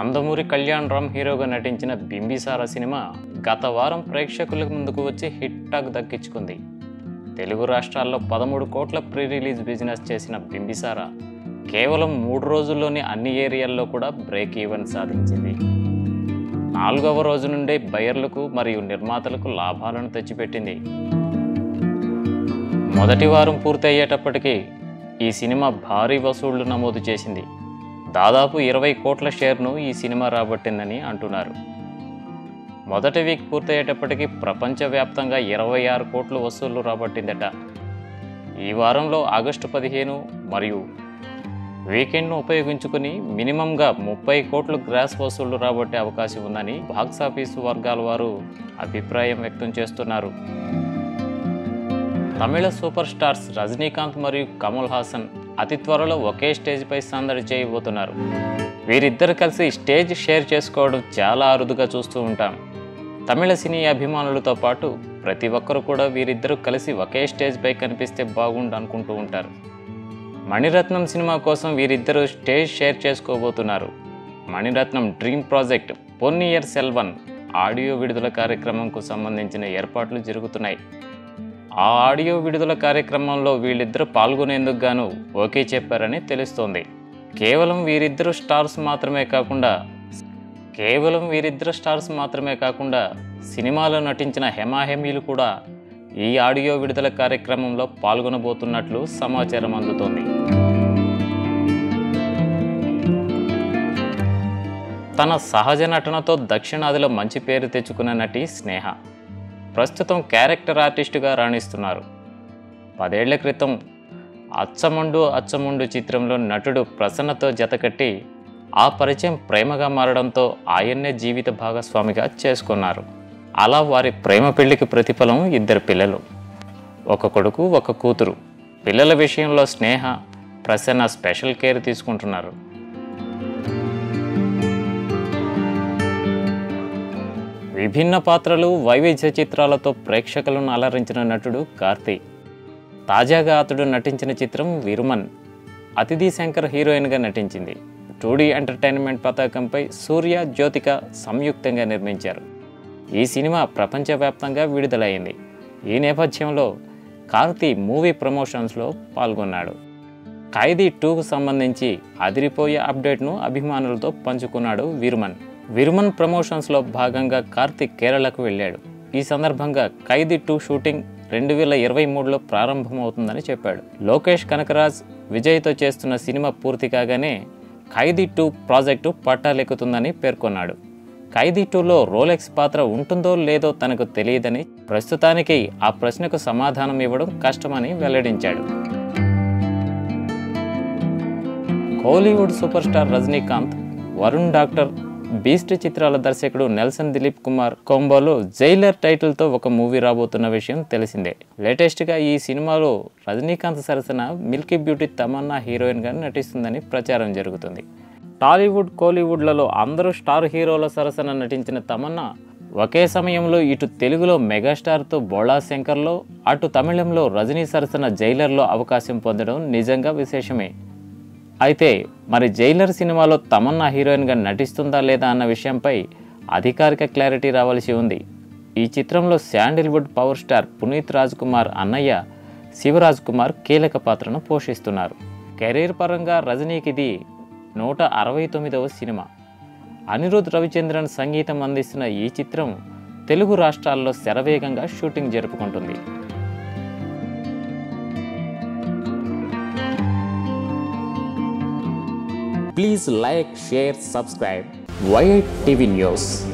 నందమూరి కళ్యాణ్ రామ్ హీరోగా నటించిన బింబిసార సినిమా గత వారం ప్రేక్షకుల ముందుకు వచ్చి హిట్ టాక్ దక్కించుకుంది తెలుగు రాష్ట్రాల్లో పదమూడు కోట్ల ప్రీ రిలీజ్ బిజినెస్ చేసిన బింబిసార కేవలం మూడు రోజుల్లోనే అన్ని ఏరియాల్లో కూడా బ్రేక్ ఈవెన్ సాధించింది నాలుగవ రోజు నుండే బయర్లకు మరియు నిర్మాతలకు లాభాలను తెచ్చిపెట్టింది మొదటి వారం పూర్తయ్యేటప్పటికీ ఈ సినిమా భారీ వసూళ్లు నమోదు చేసింది దాదాపు ఇరవై కోట్ల షేర్ను ఈ సినిమా రాబట్టిందని అంటున్నారు మొదటి వీక్ పూర్తయ్యేటప్పటికీ ప్రపంచవ్యాప్తంగా ఇరవై ఆరు కోట్ల వసూళ్లు రాబట్టిందట ఈ వారంలో ఆగస్టు పదిహేను మరియు వీకెండ్ను ఉపయోగించుకుని మినిమంగా ముప్పై కోట్లు గ్రాస్ వసూళ్లు రాబట్టే అవకాశం ఉందని బాక్సాఫీసు వర్గాల వారు అభిప్రాయం వ్యక్తం చేస్తున్నారు తమిళ సూపర్ స్టార్స్ రజనీకాంత్ మరియు కమల్ హాసన్ అతి త్వరలో ఒకే స్టేజ్పై సందడి చేయబోతున్నారు వీరిద్దరు కలిసి స్టేజ్ షేర్ చేసుకోవడం చాలా అరుదుగా చూస్తూ ఉంటాం తమిళ సినీ అభిమానులతో పాటు ప్రతి ఒక్కరు కూడా వీరిద్దరూ కలిసి ఒకే స్టేజ్పై కనిపిస్తే బాగుండు అనుకుంటూ ఉంటారు మణిరత్నం సినిమా కోసం వీరిద్దరూ స్టేజ్ షేర్ చేసుకోబోతున్నారు Mani Ratnam dream project Ponniyin Selvan audio విడుదల కార్యక్రమంకు సంబంధించిన ఏర్పాట్లు జరుగుతున్నాయి ఆ ఆడియో విడుదల కార్యక్రమంలో వీళ్ళిద్దరూ పాల్గొనేందుకు గాను ఓకే చెప్పారని తెలుస్తోంది కేవలం వీరిద్దరు స్టార్స్ మాత్రమే కాకుండా కేవలం వీరిద్దరు స్టార్స్ మాత్రమే కాకుండా సినిమాలో నటించిన హెమాహెమీలు కూడా ఈ ఆడియో విడుదల కార్యక్రమంలో పాల్గొనబోతున్నట్లు సమాచారం అందుతోంది తన సహజ నటనతో దక్షిణాదిలో మంచి పేరు తెచ్చుకున్న నటి స్నేహ ప్రస్తుతం క్యారెక్టర్ ఆర్టిస్టుగా రాణిస్తున్నారు పదేళ్ల క్రితం అచ్చముండు అచ్చముండు చిత్రంలో నటుడు ప్రసన్నతో జతకట్టి ఆ పరిచయం ప్రేమగా మారడంతో ఆయన్నే జీవిత భాగస్వామిగా చేసుకున్నారు అలా వారి ప్రేమ పెళ్లికి ప్రతిఫలం ఇద్దరు పిల్లలు ఒక కొడుకు ఒక కూతురు పిల్లల విషయంలో స్నేహ ప్రసన్న స్పెషల్ కేర్ తీసుకుంటున్నారు విభిన్న పాత్రలు వైవిధ్య చిత్రాలతో ప్రేక్షకులను అలరించిన నటుడు కార్తీ తాజాగా అతడు నటించిన చిత్రం విరుమన్ అతిథి శంకర్ హీరోయిన్గా నటించింది టూడీ ఎంటర్టైన్మెంట్ పతాకంపై సూర్య జ్యోతిక సంయుక్తంగా నిర్మించారు ఈ సినిమా ప్రపంచవ్యాప్తంగా విడుదలైంది ఈ నేపథ్యంలో కార్తీ మూవీ ప్రమోషన్స్లో పాల్గొన్నాడు ఖైదీ టూకు సంబంధించి అదిరిపోయే అప్డేట్ను అభిమానులతో పంచుకున్నాడు విరుమన్ విరుమన్ ప్రమోషన్స్లో భాగంగా కార్తిక్ కేరళకు వెళ్ళాడు ఈ సందర్భంగా ఖైదీ టూ షూటింగ్ రెండు వేల ఇరవై మూడులో ప్రారంభమవుతుందని చెప్పాడు లోకేష్ కనకరాజ్ విజయ్తో చేస్తున్న సినిమా పూర్తి కాగానే ఖైదీ టూ ప్రాజెక్టు పట్టాలెక్కుతుందని పేర్కొన్నాడు ఖైదీ టూలో రోలెక్స్ పాత్ర ఉంటుందో లేదో తనకు తెలియదని ప్రస్తుతానికి ఆ ప్రశ్నకు సమాధానం ఇవ్వడం కష్టమని వెల్లడించాడు Kollywood super star Rajinikanth Varun doctor Beast చిత్రాల దర్శకుడు నెల్సన్ దిలీప్ కుమార్ కొంబోలో జైలర్ టైటిల్తో ఒక మూవీ రాబోతున్న విషయం తెలిసిందే లేటెస్ట్గా ఈ సినిమాలో రజనీకాంత్ సరసన మిల్కీ బ్యూటీ తమన్నా హీరోయిన్గా నటిస్తుందని ప్రచారం జరుగుతుంది టాలీవుడ్ కోలీవుడ్లలో అందరూ స్టార్ హీరోల సరసన నటించిన తమన్నా ఒకే సమయంలో ఇటు తెలుగులో మెగాస్టార్తో బోళా శంకర్లో అటు తమిళంలో రజనీ సరసన జైలర్లో అవకాశం పొందడం నిజంగా విశేషమే అయితే మరి జైలర్ సినిమాలో తమన్నా హీరోయిన్గా నటిస్తుందా లేదా అన్న విషయంపై అధికారిక క్లారిటీ రావాల్సి ఉంది ఈ చిత్రంలో sandalwood power star Puneeth Raj Kumar అన్నయ్య శివరాజ్ కుమార్ కీలక పాత్రను పోషిస్తున్నారు కెరీర్ పరంగా రజనీకి ఇది నూట అరవై తొమ్మిదవ సినిమా అనిరుద్ రవిచంద్రన్ సంగీతం అందిస్తున్న ఈ చిత్రం తెలుగు రాష్ట్రాల్లో శరవేగంగా షూటింగ్ జరుపుకుంటుంది Please like, share, subscribe. Wired TV News.